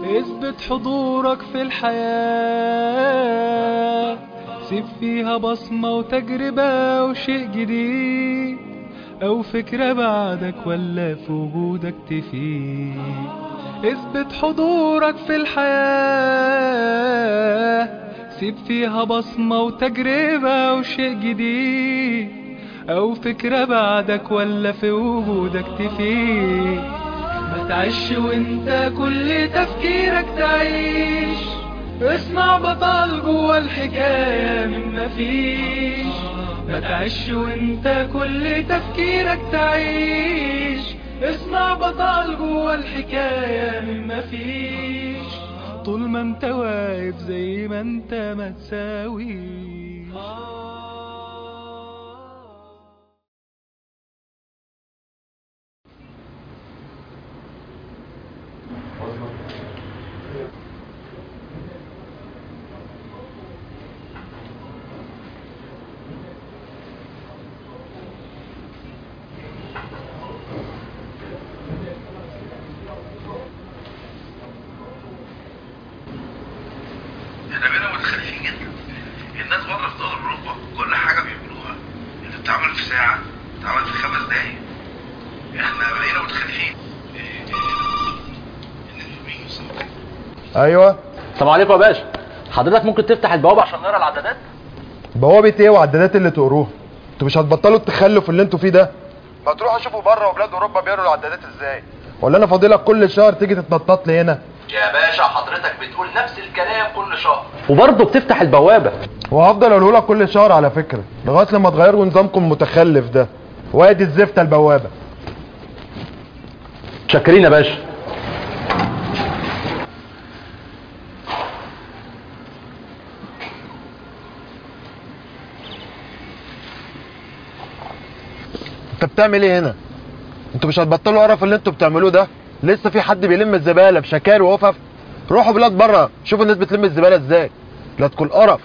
اثبت حضورك في الحياة سيب فيها بصمة وتجربة وشيء جديد أو فكرة بعدك ولا في وجودك تفيد اثبت حضورك في الحياة سيب فيها بصمة وتجربة وشيء جديد أو فكرة بعدك ولا في وجودك تفيد ما تعيش وانت كل تفكيرك تعيش اسمع بطل جوا الحكاية من مفيش ما تعيش وانت كل تفكيرك تعيش اسمع بطل جوا الحكاية من مفيش طول ما انت واقف زي ما انت ما تساويش احنا بقينا متخلفين جدا الناس بره في دول اوروبا كل حاجه بيعملوها اللي بتتعمل في ساعه بتتعمل في خمس دقايق احنا بقينا متخلفين ايوه السلام عليكم يا باشا حضرتك ممكن تفتح البوابه عشان نقرا العدادات بوابه ايه وعدادات اللي تقروها انتوا مش هتبطلوا التخلف اللي انتوا فيه ده ما تروحوا شوفوا بره وبلاد اوروبا بيقروا العدادات ازاي ولا انا فاضلك كل شهر تيجي تتنطط لي هنا يا باشا حضرتك بتقول نفس الكلام كل شهر وبرضه بتفتح البوابه وهفضل اقوله لك كل شهر على فكره لغايه لما تغيروا نظامكم المتخلف ده وادي الزفته البوابه شاكرين يا باشا انت بتعمل ايه هنا انتوا مش هتبطلوا قرف اللي انتوا بتعملوه ده لسه في حد بيلم الزباله بشكار وقفف روحوا بلاد بره شوفوا الناس بتلم الزباله ازاي لا تكون قرف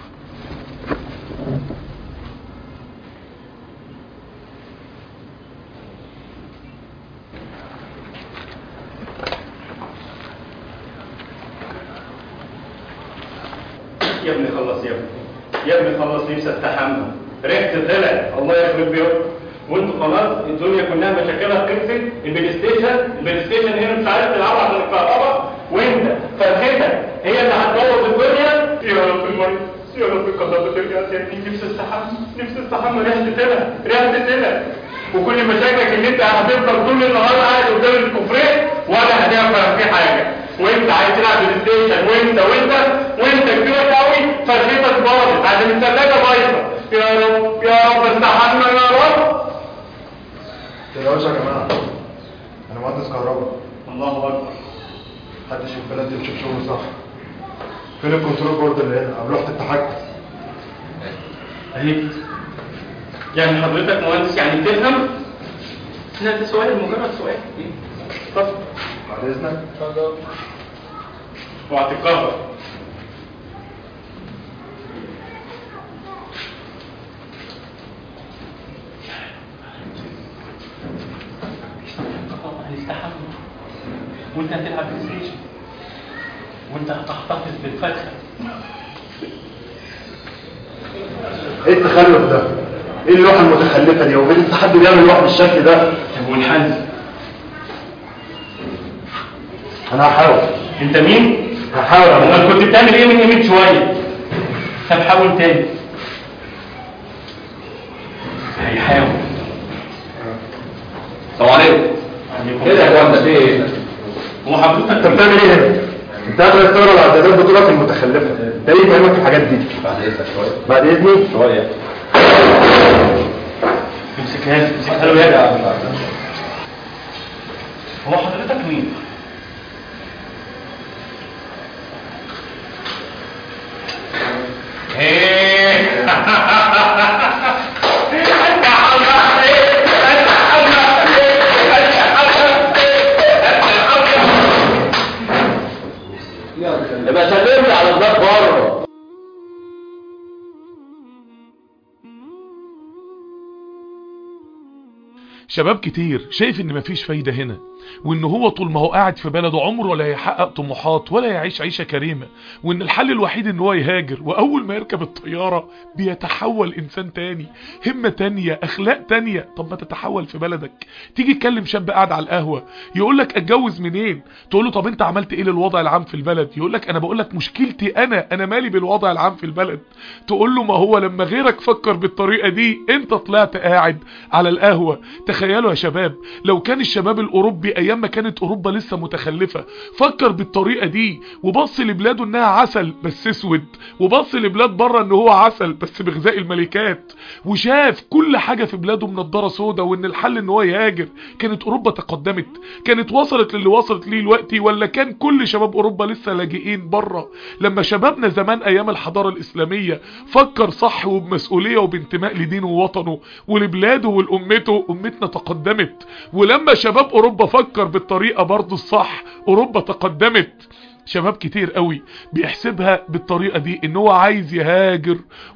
يا ابني خلص يا ابني يا ابني خلص نفسي استحمى ريحت طلع الله يخرب بيوتكم وانتوا خلاص الدنيا كلها مشاكلها خلصت البلاي ستيشن البلاي ستيشن هنا مش عارف تلعب عشان الكهرباء وانت فرختك هي اللي هتبوظ الدنيا يا رب المريض يا رب الكهرباء ترجع تاني نفسي استحمى نفسي استحمى ريحت طلع ريحت طلع وكل مشاكلك ان انت هتفضل طول النهار قاعد قدام الكوفريه ولا هتعمل في حاجه وانت عايز تلعب بلاي ستيشن وانت وانت وانت كبير قوي فرختك باظت عشان الثلاجه بايظه يا رب يا رب استحمى يا رب تلاقوش يا جماعه انا مهندس كهرباء الله اكبر محدش في البلد دي بيشوف شغله صح فين الكنترول بورد اللي هنا او لوحه التحكم اهي يعني حضرتك مهندس يعني بتفهم لا ده سؤال مجرد سؤال اتفضل بعد اذنك وهتتكهرب هنستحمل وانت هتلعب بلاي ستيشن وانت هتحتفظ بالفاكهه ايه التخلف ده ايه اللوحه المتخلفه دي وبين لسه حد بيعمل لوحه بالشكل ده طب والحل انا هحاول انت مين؟ هحاول امال اعمل كنت بتعمل ايه من قيمه شويه؟ طب حاول تاني هيحاول السلام عليكم ايه ده يا جماعه ده في ايه هو حضرتك انت بتعمل ايه هنا انت قاعد تستغرب الاعدادات بطولات المتخلفه انت ايه فاهمك في الحاجات دي بعد اذنك شويه بعد اذني شويه امسكها له امسكها له يا هو حضرتك مين؟ ايه انت حضرتك ايه؟ انت حضرتك ايه؟ انت حضرتك ايه؟ انت حضرتك يبقى سلمني على الباب بره شباب كتير شايف ان مفيش فايدة هنا وان هو طول ما هو قاعد في بلده عمره لا يحقق طموحات ولا يعيش عيشة كريمة وان الحل الوحيد ان هو يهاجر واول ما يركب الطيارة بيتحول انسان تاني همة تانية اخلاق تانية طب ما تتحول في بلدك تيجي تكلم شاب قاعد على القهوة يقول لك اتجوز منين تقول له طب انت عملت ايه للوضع العام في البلد يقول لك انا بقول لك مشكلتي انا انا مالي بالوضع العام في البلد تقول له ما هو لما غيرك فكر بالطريقة دي انت طلعت قاعد على القهوة تخيلوا يا شباب لو كان الشباب الاوروبي ايام ما كانت اوروبا لسه متخلفة فكر بالطريقة دي وبص لبلاده انها عسل بس اسود وبص لبلاد بره ان هو عسل بس بغذاء الملكات وشاف كل حاجة في بلاده منضرة سودا وان الحل ان هو يهاجر كانت اوروبا تقدمت كانت وصلت للي وصلت ليه دلوقتي ولا كان كل شباب اوروبا لسه لاجئين بره لما شبابنا زمان ايام الحضارة الاسلامية فكر صح وبمسؤولية وبانتماء لدينه ووطنه ولبلاده ولأمته امتنا تقدمت ولما شباب اوروبا فكر بالطريقة برضو الصح اوروبا تقدمت شباب كتير قوي بيحسبها بالطريقة دي ان هو عايز يهاجر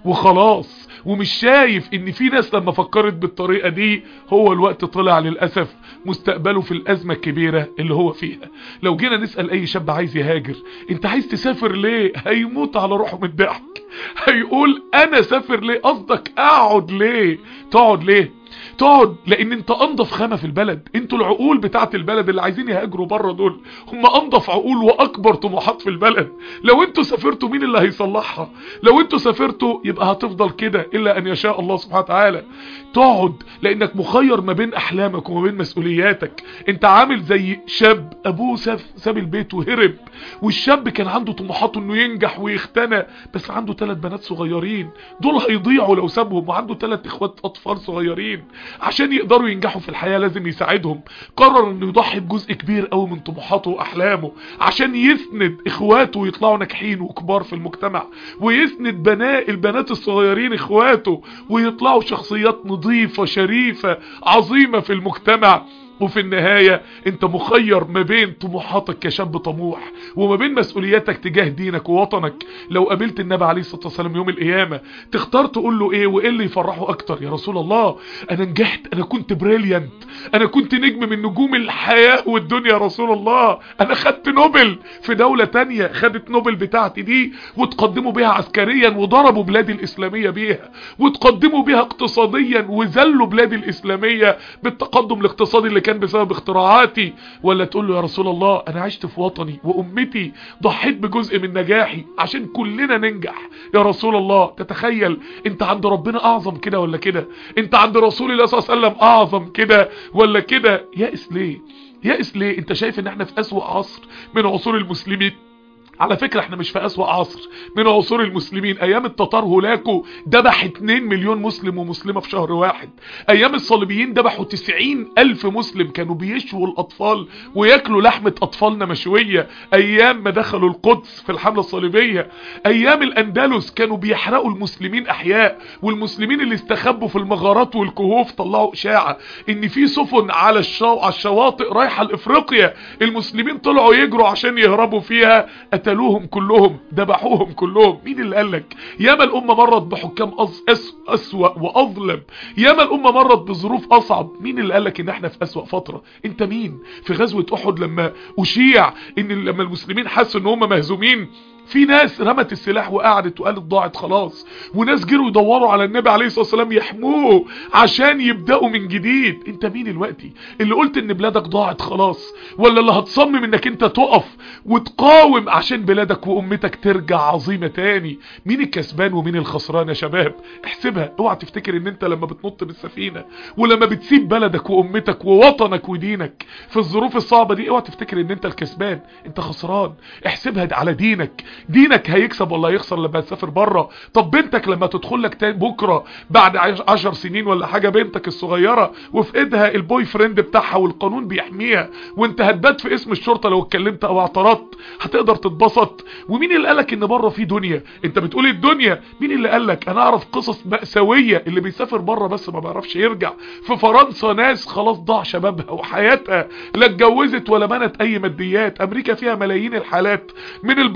وخلاص ومش شايف ان في ناس لما فكرت بالطريقة دي هو الوقت طلع للأسف مستقبله في الأزمة الكبيرة اللي هو فيها لو جينا نسأل اي شاب عايز يهاجر انت عايز تسافر ليه هيموت على روحه من الضحك هيقول انا سافر ليه قصدك اقعد ليه تقعد ليه تقعد لان انت انضف خامة في البلد انتوا العقول بتاعت البلد اللي عايزين يهاجروا بره دول هم انضف عقول واكبر طموحات في البلد لو انتوا سافرتوا مين اللي هيصلحها لو انتوا سافرتوا يبقى هتفضل كده الا ان يشاء الله سبحانه وتعالى تقعد لانك مخير ما بين احلامك وما بين مسؤولياتك انت عامل زي شاب ابوه ساب, ساب البيت وهرب والشاب كان عنده طموحاته انه ينجح ويختنى بس عنده ثلاث بنات صغيرين دول هيضيعوا لو سابهم وعنده ثلاث اخوات اطفال صغيرين عشان يقدروا ينجحوا في الحياة لازم يساعدهم قرر انه يضحي بجزء كبير قوي من طموحاته واحلامه عشان يسند اخواته ويطلعوا ناجحين وكبار في المجتمع ويسند بناء البنات الصغيرين اخواته ويطلعوا شخصيات نظيفة شريفة عظيمة في المجتمع وفي النهاية انت مخير ما بين طموحاتك كشاب طموح وما بين مسؤولياتك تجاه دينك ووطنك لو قابلت النبي عليه الصلاة والسلام يوم القيامة تختار تقول له ايه وايه اللي يفرحه اكتر يا رسول الله انا نجحت انا كنت بريليانت انا كنت نجم من نجوم الحياة والدنيا يا رسول الله انا خدت نوبل في دولة تانية خدت نوبل بتاعتي دي وتقدموا بيها عسكريا وضربوا بلادي الاسلامية بيها وتقدموا بيها اقتصاديا وذلوا بلادي الاسلامية بالتقدم الاقتصادي اللي كان بسبب اختراعاتي ولا تقول له يا رسول الله انا عشت في وطني وامتي ضحيت بجزء من نجاحي عشان كلنا ننجح يا رسول الله تتخيل انت عند ربنا اعظم كده ولا كده انت عند رسول الله صلى الله عليه وسلم اعظم كده ولا كده يائس ليه يائس ليه انت شايف ان احنا في اسوأ عصر من عصور المسلمين على فكرة احنا مش في اسوأ عصر من عصور المسلمين ايام التتار هولاكو دبح 2 مليون مسلم ومسلمة في شهر واحد ايام الصليبيين دبحوا 90 الف مسلم كانوا بيشووا الاطفال وياكلوا لحمة اطفالنا مشوية ايام ما دخلوا القدس في الحملة الصليبية ايام الاندلس كانوا بيحرقوا المسلمين احياء والمسلمين اللي استخبوا في المغارات والكهوف طلعوا اشاعة ان في سفن على الشو... على الشواطئ رايحة لافريقيا المسلمين طلعوا يجروا عشان يهربوا فيها قتلوهم كلهم ذبحوهم كلهم مين اللي قالك ياما الامة مرت بحكام أص... أس... اسوأ واظلم ياما الامة مرت بظروف اصعب مين اللي قالك ان احنا في اسوأ فترة انت مين في غزوة احد لما اشيع ان لما المسلمين حسوا ان هم مهزومين في ناس رمت السلاح وقعدت وقالت ضاعت خلاص وناس جروا يدوروا على النبي عليه الصلاة والسلام يحموه عشان يبدأوا من جديد انت مين الوقتي اللي قلت ان بلادك ضاعت خلاص ولا اللي هتصمم انك انت تقف وتقاوم عشان بلادك وامتك ترجع عظيمة تاني مين الكسبان ومين الخسران يا شباب احسبها اوعى تفتكر ان انت لما بتنط بالسفينة ولما بتسيب بلدك وامتك ووطنك ودينك في الظروف الصعبة دي اوعى تفتكر ان انت الكسبان انت خسران احسبها على دينك دينك هيكسب ولا هيخسر لما تسافر بره طب بنتك لما تدخل لك تاني بكره بعد عشر سنين ولا حاجه بنتك الصغيره وفي ايدها البوي فريند بتاعها والقانون بيحميها وانت هتبات في اسم الشرطه لو اتكلمت او اعترضت هتقدر تتبسط ومين اللي قالك ان بره في دنيا انت بتقول الدنيا مين اللي قالك انا اعرف قصص مأساويه اللي بيسافر بره بس ما بيعرفش يرجع في فرنسا ناس خلاص ضاع شبابها وحياتها لا اتجوزت ولا بنت اي ماديات امريكا فيها ملايين الحالات من البطاله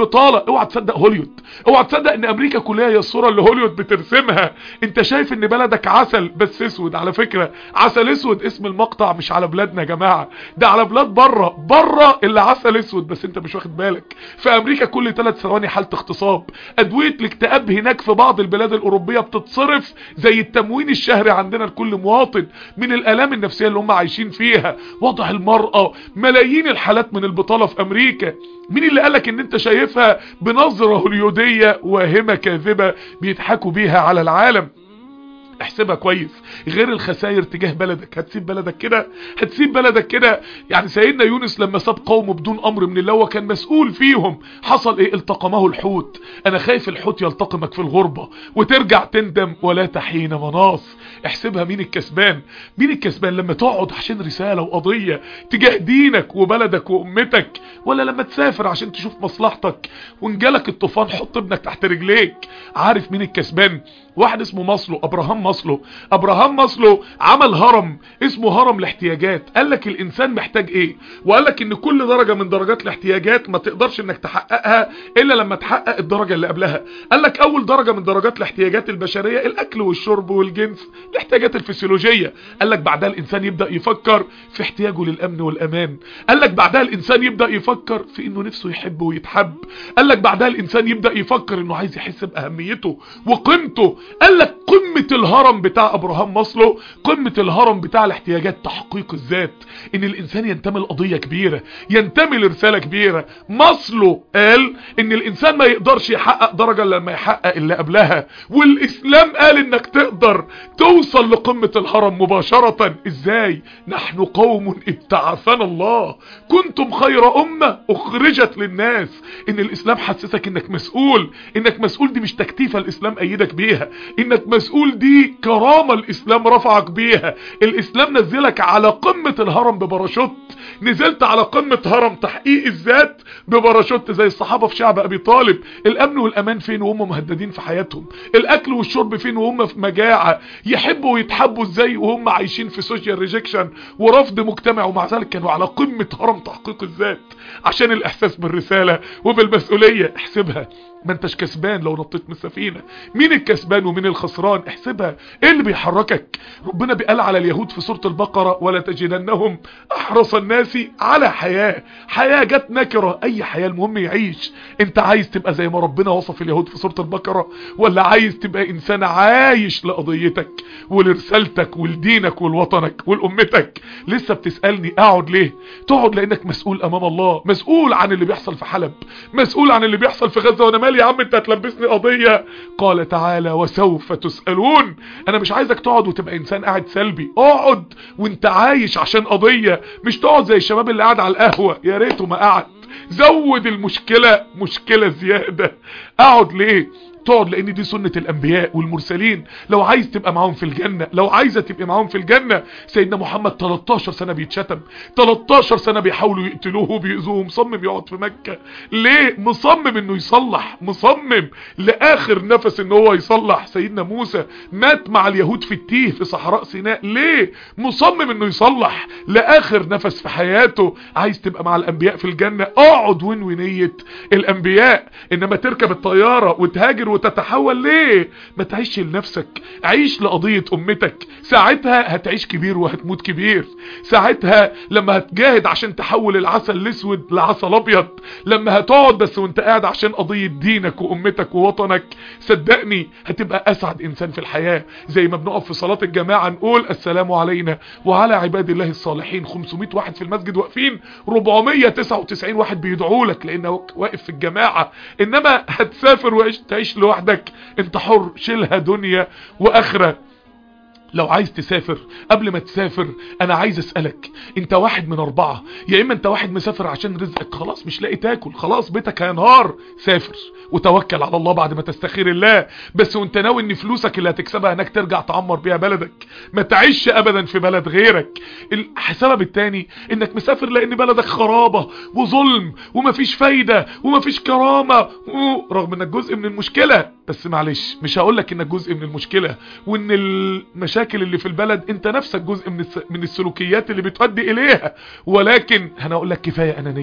اوعى تصدق هوليود اوعى تصدق ان امريكا كلها هي الصوره اللي هوليود بترسمها انت شايف ان بلدك عسل بس اسود على فكره عسل اسود اسم المقطع مش على بلادنا يا جماعه ده على بلاد بره بره اللي عسل اسود بس انت مش واخد بالك في امريكا كل ثلاث ثواني حاله اغتصاب ادويه الاكتئاب هناك في بعض البلاد الاوروبيه بتتصرف زي التموين الشهري عندنا لكل مواطن من الالام النفسيه اللي هم عايشين فيها وضع المراه ملايين الحالات من البطاله في امريكا مين اللي قالك ان انت شايفها بنظرة هوليودية واهمة كاذبة بيضحكوا بيها على العالم احسبها كويس غير الخسائر تجاه بلدك هتسيب بلدك كده هتسيب بلدك كده يعني سيدنا يونس لما ساب قومه بدون امر من الله وكان مسؤول فيهم حصل ايه التقمه الحوت انا خايف الحوت يلتقمك في الغربة وترجع تندم ولا تحين مناص احسبها مين الكسبان مين الكسبان لما تقعد عشان رسالة وقضية تجاه دينك وبلدك وامتك ولا لما تسافر عشان تشوف مصلحتك وانجالك الطوفان حط ابنك تحت رجليك عارف مين الكسبان واحد اسمه مصلو ابراهام مصلو ابراهام مصلو عمل هرم اسمه هرم الاحتياجات قال لك الانسان محتاج ايه وقال لك ان كل درجة من درجات الاحتياجات ما تقدرش انك تحققها الا لما تحقق الدرجة اللي قبلها قال لك اول درجة من درجات الاحتياجات البشرية الاكل والشرب والجنس الاحتياجات الفسيولوجية قال لك بعدها الانسان يبدأ يفكر في احتياجه للامن والامان قال لك بعدها الانسان يبدأ يفكر في انه نفسه يحب ويتحب قال لك بعدها الانسان يبدأ يفكر انه عايز يحس باهميته وقيمته قال لك قمة الهرم بتاع ابراهام ماسلو قمة الهرم بتاع الاحتياجات تحقيق الذات ان الانسان ينتمي لقضية كبيرة ينتمي لرسالة كبيرة ماسلو قال ان الانسان ما يقدرش يحقق درجة لما يحقق اللي قبلها والاسلام قال انك تقدر توصل لقمة الهرم مباشرة ازاي نحن قوم ابتعثنا الله كنتم خير امة اخرجت للناس ان الاسلام حسسك انك مسؤول انك مسؤول دي مش تكتيفة الاسلام ايدك بيها انك مسؤول دي كرامة الاسلام رفعك بيها الاسلام نزلك على قمة الهرم بباراشوت نزلت على قمة هرم تحقيق الذات بباراشوت زي الصحابة في شعب ابي طالب الامن والامان فين وهم مهددين في حياتهم الاكل والشرب فين وهم في مجاعة يحبوا ويتحبوا ازاي وهم عايشين في سوشيال ريجكشن ورفض مجتمع ومع ذلك كانوا على قمة هرم تحقيق الذات عشان الاحساس بالرسالة وبالمسؤولية احسبها ما انتش كسبان لو نطيت من السفينة مين الكسبان ومين الخسران احسبها ايه اللي بيحركك ربنا بيقال على اليهود في سورة البقرة ولا تجدنهم احرص الناس على حياة حياة جت نكرة اي حياة المهم يعيش انت عايز تبقى زي ما ربنا وصف اليهود في سورة البقرة ولا عايز تبقى انسان عايش لقضيتك ولرسالتك ولدينك ولوطنك ولأمتك لسه بتسألني اقعد ليه تقعد لانك مسؤول امام الله مسؤول عن اللي بيحصل في حلب مسؤول عن اللي بيحصل في غزة وانا مالي يا عم انت هتلبسني قضية قال تعالى وسوف تسألون انا مش عايزك تقعد وتبقى انسان قاعد سلبي اقعد وانت عايش عشان قضية مش تقعد زي الشباب اللي قاعد على القهوة يا ريته ما قعد زود المشكلة مشكلة زيادة اقعد ليه تقعد لان دي سنة الانبياء والمرسلين لو عايز تبقى معاهم في الجنة لو عايزة تبقى معاهم في الجنة سيدنا محمد 13 سنة بيتشتم 13 سنة بيحاولوا يقتلوه وبيأذوه مصمم يقعد في مكة ليه مصمم انه يصلح مصمم لاخر نفس ان هو يصلح سيدنا موسى مات مع اليهود في التيه في صحراء سيناء ليه مصمم انه يصلح لاخر نفس في حياته عايز تبقى مع الانبياء في الجنة اقعد وين نية الانبياء انما تركب الطيارة وتهاجر وتتحول ليه ما تعيش لنفسك عيش لقضية امتك ساعتها هتعيش كبير وهتموت كبير ساعتها لما هتجاهد عشان تحول العسل الاسود لعسل ابيض لما هتقعد بس وانت قاعد عشان قضية دينك وامتك ووطنك صدقني هتبقى اسعد انسان في الحياة زي ما بنقف في صلاة الجماعة نقول السلام علينا وعلى عباد الله الصالحين 500 واحد في المسجد واقفين 499 واحد بيدعوا لك لانه واقف في الجماعة انما هتسافر وتعيش لوحدك انت حر شيلها دنيا واخرة لو عايز تسافر قبل ما تسافر انا عايز اسألك انت واحد من اربعة يا اما انت واحد مسافر عشان رزقك خلاص مش لاقي تاكل خلاص بيتك هينهار سافر وتوكل على الله بعد ما تستخير الله بس وانت ناوي ان فلوسك اللي هتكسبها هناك ترجع تعمر بيها بلدك ما تعيش ابدا في بلد غيرك السبب التاني انك مسافر لان بلدك خرابة وظلم ومفيش فايدة ومفيش كرامة رغم انك جزء من المشكلة بس معلش مش هقولك انك جزء من المشكلة وان المشاكل اللي في البلد انت نفسك جزء من من السلوكيات اللي بتؤدي اليها ولكن انا اقول لك كفاية انانية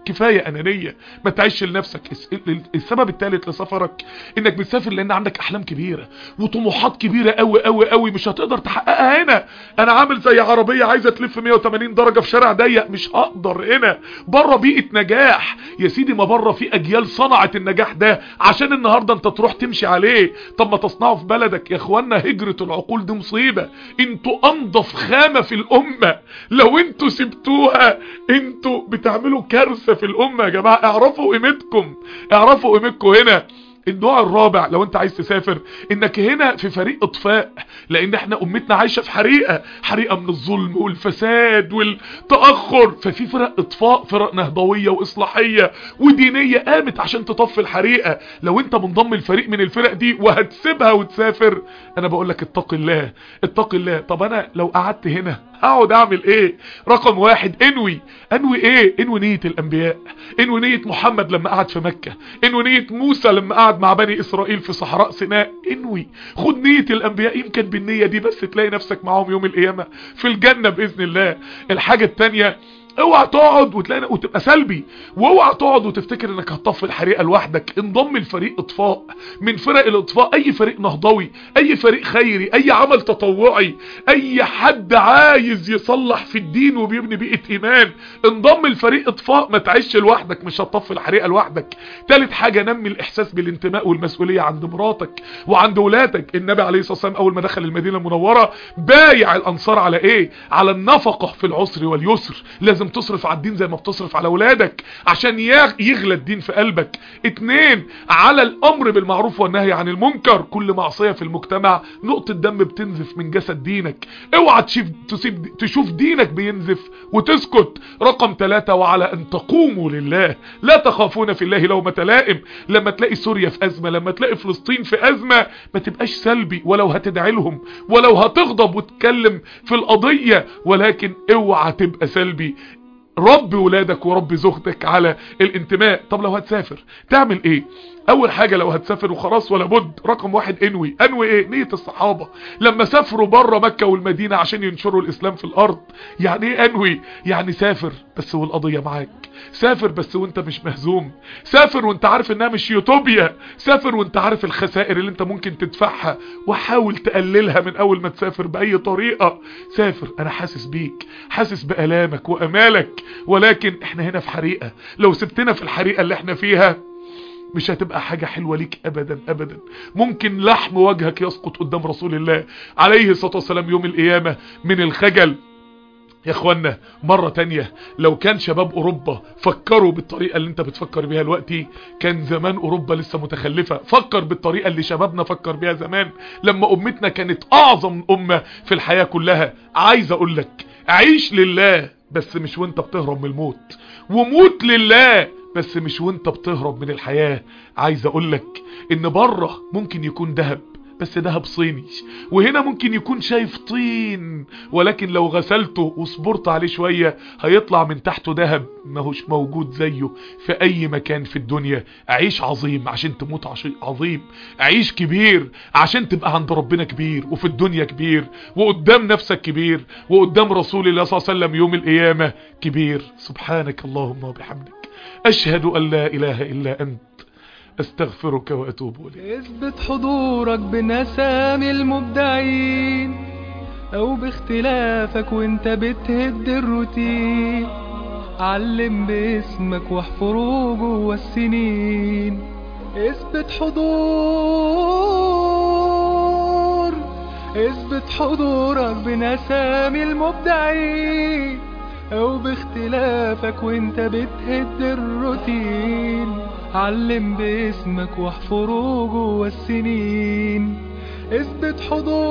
كفاية انانية ما تعيش لنفسك الس- ال- السبب الثالث لسفرك انك بتسافر لان عندك احلام كبيرة وطموحات كبيرة قوي قوي قوي مش هتقدر تحققها هنا انا عامل زي عربية عايزة تلف 180 درجة في شارع ضيق مش هقدر هنا بره بيئة نجاح يا سيدي ما بره في اجيال صنعت النجاح ده عشان النهاردة انت تروح تمشي عليه طب ما تصنعه في بلدك يا اخوانا هجرة العقول دي مصيبة انتوا انضف خامة في الامة لو انتوا سبتوها انتوا بتعملوا كارثة في الامة يا جماعة اعرفوا قيمتكم اعرفوا قيمتكم هنا النوع الرابع لو انت عايز تسافر انك هنا في فريق اطفاء لان احنا امتنا عايشة في حريقة حريقة من الظلم والفساد والتأخر ففي فرق اطفاء فرق نهضوية واصلاحية ودينية قامت عشان تطفي الحريقة لو انت منضم الفريق من الفرق دي وهتسيبها وتسافر انا بقول لك اتق الله اتق الله طب انا لو قعدت هنا هقعد اعمل ايه رقم واحد انوي انوي ايه انوي نية الانبياء انوي نية محمد لما قعد في مكة انوي نية موسى لما قعد مع بني اسرائيل في صحراء سيناء انوي خد نية الانبياء يمكن بالنية دي بس تلاقي نفسك معاهم يوم القيامة في الجنة باذن الله الحاجة التانية اوعى تقعد وتلاقي وتبقى سلبي واوعى تقعد وتفتكر انك هتطفي الحريقه لوحدك انضم لفريق اطفاء من فرق الاطفاء اي فريق نهضوي اي فريق خيري اي عمل تطوعي اي حد عايز يصلح في الدين وبيبني بيئه ايمان انضم لفريق اطفاء ما تعيش لوحدك مش هتطفي الحريقه لوحدك تالت حاجه نمي الاحساس بالانتماء والمسؤوليه عند مراتك وعند ولادك النبي عليه الصلاه والسلام اول ما دخل المدينه المنوره بايع الانصار على ايه على النفقه في العسر واليسر لازم تصرف على الدين زي ما بتصرف على اولادك عشان يغ- يغلى الدين في قلبك اتنين على الامر بالمعروف والنهي عن المنكر كل معصية في المجتمع نقطة دم بتنزف من جسد دينك اوعى تشوف, تسيب تشوف دينك بينزف وتسكت رقم ثلاثة وعلى ان تقوموا لله لا تخافون في الله لومة لائم لما تلاقي سوريا في ازمة لما تلاقي فلسطين في ازمة ما تبقاش سلبي ولو هتدعي لهم ولو هتغضب وتتكلم في القضية ولكن اوعى تبقى سلبي رب ولادك ورب زوجتك على الانتماء طب لو هتسافر تعمل ايه اول حاجة لو هتسافر وخلاص ولا بد رقم واحد انوي انوي ايه نية الصحابة لما سافروا بره مكة والمدينة عشان ينشروا الاسلام في الارض يعني ايه انوي يعني سافر بس والقضية معاك سافر بس وانت مش مهزوم سافر وانت عارف انها مش يوتوبيا سافر وانت عارف الخسائر اللي انت ممكن تدفعها وحاول تقللها من اول ما تسافر باي طريقة سافر انا حاسس بيك حاسس بألامك وامالك ولكن احنا هنا في حريقة لو سبتنا في الحريقة اللي احنا فيها مش هتبقى حاجة حلوة ليك ابدا ابدا ممكن لحم وجهك يسقط قدام رسول الله عليه الصلاة والسلام يوم القيامة من الخجل يا اخوانا مرة تانية لو كان شباب اوروبا فكروا بالطريقة اللي انت بتفكر بيها دلوقتي كان زمان اوروبا لسه متخلفة فكر بالطريقة اللي شبابنا فكر بيها زمان لما امتنا كانت اعظم امة في الحياة كلها عايز اقول لك عيش لله بس مش وانت بتهرب من الموت وموت لله بس مش وانت بتهرب من الحياة عايز اقول لك ان بره ممكن يكون ذهب بس دهب صيني وهنا ممكن يكون شايف طين ولكن لو غسلته وصبرت عليه شوية هيطلع من تحته دهب ماهوش موجود زيه في اي مكان في الدنيا عيش عظيم عشان تموت عشي- عظيم عيش كبير عشان تبقى عند ربنا كبير وفي الدنيا كبير وقدام نفسك كبير وقدام رسول الله صلى الله عليه وسلم يوم القيامة كبير سبحانك اللهم وبحمدك اشهد ان لا اله الا انت استغفرك واتوب اليك اثبت حضورك بنسامي المبدعين او باختلافك وانت بتهد الروتين علم باسمك واحفره جوه السنين اثبت حضور اثبت حضورك بنسامي المبدعين او باختلافك وانت بتهد الروتين علم باسمك واحفره جوه السنين اثبت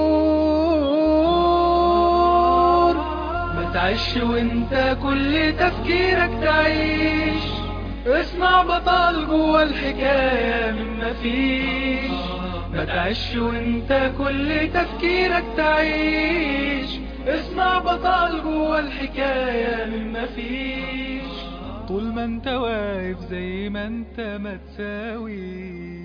حضور ما تعيش وانت كل تفكيرك تعيش اسمع بطل جوه الحكاية من مفيش ما تعيش وانت كل تفكيرك تعيش اسمع بطل جوه الحكاية من مفيش طول ما انت واقف زي ما انت ما تساوي